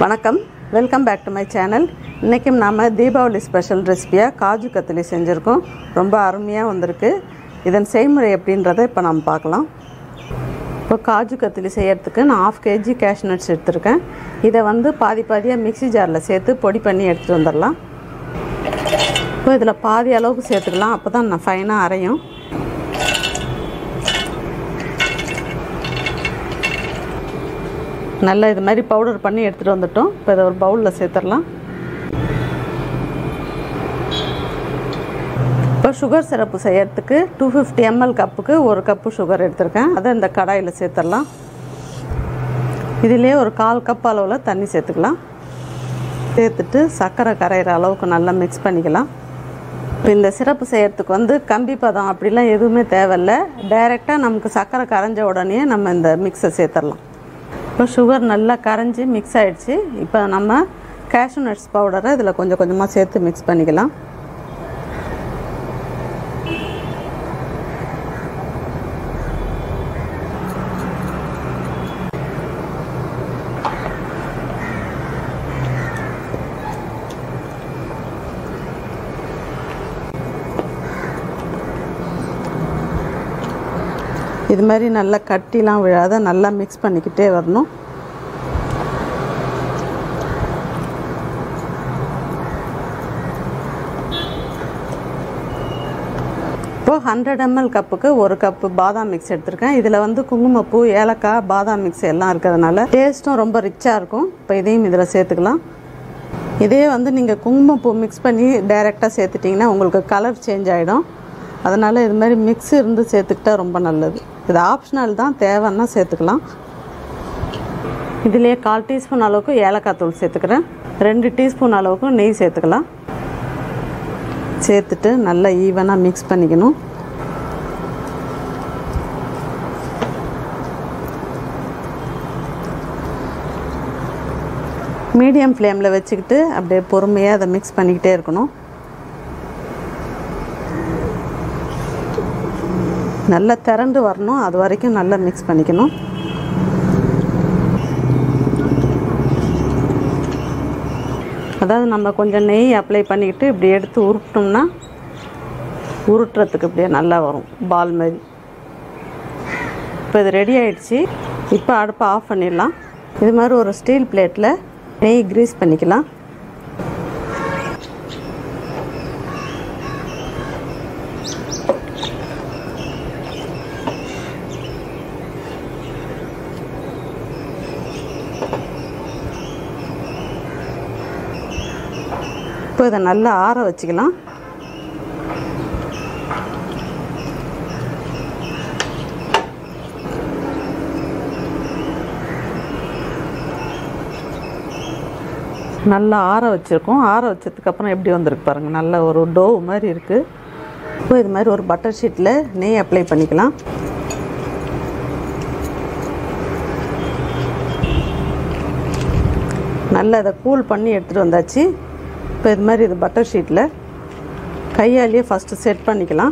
வணக்கம் welcome back to my channel இன்றைக்கும் நாம் தீபாவளி ஸ்பெஷல் ரெசிபியாக காஜு கத்திலி செஞ்சுருக்கோம் ரொம்ப அருமையாக வந்திருக்கு இதன் செய்முறை எப்படின்றத இப்போ நம்ம பார்க்கலாம் இப்போ காஜு கத்திலி செய்யறதுக்கு நான் ஆஃப் கேஜி கேஷ் நட்ஸ் எடுத்திருக்கேன் இதை வந்து பாதி பாதியாக மிக்ஸி ஜாரில் சேர்த்து பொடி பண்ணி எடுத்துகிட்டு வந்துடலாம் இப்போ இதில் பாதி அளவுக்கு சேர்த்துக்கலாம் அப்போ தான் நான் ஃபைனாக அரையும் நல்லா இது மாதிரி பவுடர் பண்ணி எடுத்துகிட்டு வந்துட்டோம் இப்போ இதை ஒரு பவுலில் சேர்த்துடலாம் இப்போ சுகர் சிரப்பு செய்யறதுக்கு டூ ஃபிஃப்டி எம்எல் கப்புக்கு ஒரு கப்பு சுகர் எடுத்திருக்கேன் அதை இந்த கடாயில் சேர்த்துடலாம் இதிலே ஒரு கால் கப் அளவில் தண்ணி சேர்த்துக்கலாம் சேர்த்துட்டு சர்க்கரை கரையிற அளவுக்கு நல்லா மிக்ஸ் பண்ணிக்கலாம் இப்போ இந்த சிரப்பு செய்யறதுக்கு வந்து கம்பி பதம் அப்படிலாம் எதுவுமே தேவையில்ல டைரெக்டாக நமக்கு சர்க்கரை கரைஞ்ச உடனே நம்ம இந்த மிக்ஸை சேர்த்துடலாம் இப்போ சுகர் நல்லா கரைஞ்சி மிக்ஸ் ஆகிடுச்சு இப்போ நம்ம கேஷ்யூ நட்ஸ் பவுடரை இதில் கொஞ்சம் கொஞ்சமாக சேர்த்து மிக்ஸ் பண்ணிக்கலாம் இது மாதிரி நல்லா கட்டிலாம் விழாத நல்லா மிக்ஸ் பண்ணிக்கிட்டே வரணும் இப்போது ஹண்ட்ரட் எம்எல் கப்புக்கு ஒரு கப்பு பாதாம் மிக்ஸ் எடுத்திருக்கேன் இதில் வந்து குங்குமப்பூ ஏலக்காய் பாதாம் மிக்ஸ் எல்லாம் இருக்கிறதுனால டேஸ்ட்டும் ரொம்ப ரிச்சாக இருக்கும் இப்போ இதையும் இதில் சேர்த்துக்கலாம் இதே வந்து நீங்கள் குங்குமப்பூ மிக்ஸ் பண்ணி டைரெக்டாக சேர்த்துட்டிங்கன்னா உங்களுக்கு கலர் சேஞ்ச் ஆகிடும் அதனால் இது மாதிரி மிக்ஸ் இருந்து சேர்த்துக்கிட்டா ரொம்ப நல்லது இது ஆப்ஷனல் தான் தேவைன்னா சேர்த்துக்கலாம் இதிலே கால் டீஸ்பூன் அளவுக்கு ஏலக்காய் தூள் சேர்த்துக்கிறேன் ரெண்டு டீஸ்பூன் அளவுக்கு நெய் சேர்த்துக்கலாம் சேர்த்துட்டு நல்லா ஈவனாக மிக்ஸ் பண்ணிக்கணும் மீடியம் ஃப்ளேமில் வச்சுக்கிட்டு அப்படியே பொறுமையாக அதை மிக்ஸ் பண்ணிக்கிட்டே இருக்கணும் நல்லா திரண்டு வரணும் அது வரைக்கும் நல்லா மிக்ஸ் பண்ணிக்கணும் அதாவது நம்ம கொஞ்சம் நெய் அப்ளை பண்ணிக்கிட்டு இப்படி எடுத்து உருட்டோம்னா உருட்டுறதுக்கு இப்படியே நல்லா வரும் பால் மாதிரி இப்போ இது ரெடி ஆயிடுச்சு இப்போ அடுப்பை ஆஃப் பண்ணிடலாம் இது மாதிரி ஒரு ஸ்டீல் பிளேட்டில் நெய் க்ரீஸ் பண்ணிக்கலாம் இப்போ இதை நல்லா ஆற வச்சுக்கலாம் நல்லா ஆற வச்சுருக்கோம் ஆற வச்சதுக்கப்புறம் எப்படி வந்திருக்கு பாருங்கள் நல்ல ஒரு டோவ் மாதிரி இருக்குது இப்போ இது மாதிரி ஒரு பட்டர் ஷீட்டில் நெய் அப்ளை பண்ணிக்கலாம் நல்லா இதை கூல் பண்ணி எடுத்துகிட்டு வந்தாச்சு இப்போ இது மாதிரி இது பட்டர் ஷீட்டில் கையாலேயே ஃபஸ்ட்டு செட் பண்ணிக்கலாம்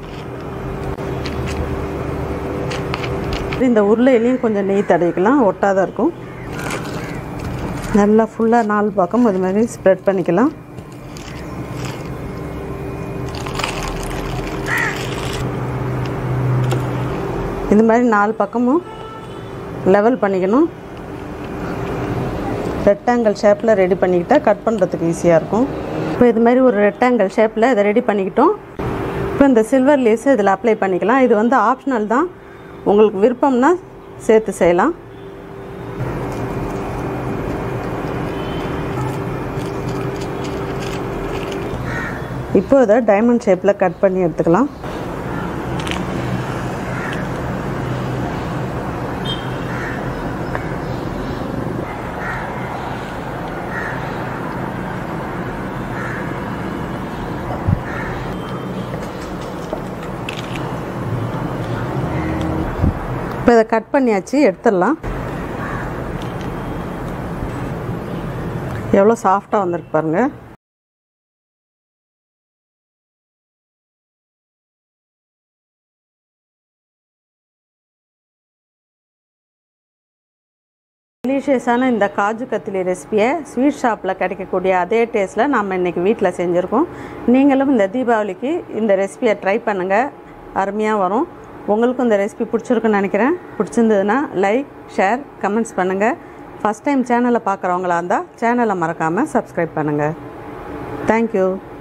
இந்த உருளையிலையும் கொஞ்சம் நெய் தடவிக்கலாம் ஒட்டாத இருக்கும் நல்லா ஃபுல்லாக நாலு பக்கம் இது மாதிரி ஸ்ப்ரெட் பண்ணிக்கலாம் இது மாதிரி நாலு பக்கமும் லெவல் பண்ணிக்கணும் ரெக்டாங்கிள் ஷேப்பில் ரெடி பண்ணிக்கிட்டால் கட் பண்ணுறதுக்கு ஈஸியாக இருக்கும் இப்போ இது மாதிரி ஒரு ரெக்டாங்கிள் ஷேப்பில் இதை ரெடி பண்ணிக்கிட்டோம் இப்போ இந்த சில்வர் லீவ்ஸ் இதில் அப்ளை பண்ணிக்கலாம் இது வந்து ஆப்ஷனல் தான் உங்களுக்கு விருப்பம்னா சேர்த்து செய்யலாம் இப்போ இதை டைமண்ட் ஷேப்பில் கட் பண்ணி எடுத்துக்கலாம் இப்போ இதை கட் பண்ணியாச்சு எடுத்துடலாம் எவ்வளோ சாஃப்டாக வந்திருக்கு பாருங்கள் டெலிஷியஸான இந்த காஜு கத்திலி ரெசிபியை ஸ்வீட் ஷாப்பில் கிடைக்கக்கூடிய அதே டேஸ்ட்டில் நாம் இன்றைக்கி வீட்டில் செஞ்சுருக்கோம் நீங்களும் இந்த தீபாவளிக்கு இந்த ரெசிபியை ட்ரை பண்ணுங்கள் அருமையாக வரும் உங்களுக்கும் இந்த ரெசிபி பிடிச்சிருக்குன்னு நினைக்கிறேன் பிடிச்சிருந்ததுன்னா லைக் ஷேர் கமெண்ட்ஸ் பண்ணுங்கள் ஃபஸ்ட் டைம் சேனலை பார்க்குறவங்களா இருந்தால் சேனலை மறக்காமல் சப்ஸ்கிரைப் பண்ணுங்கள் தேங்க்யூ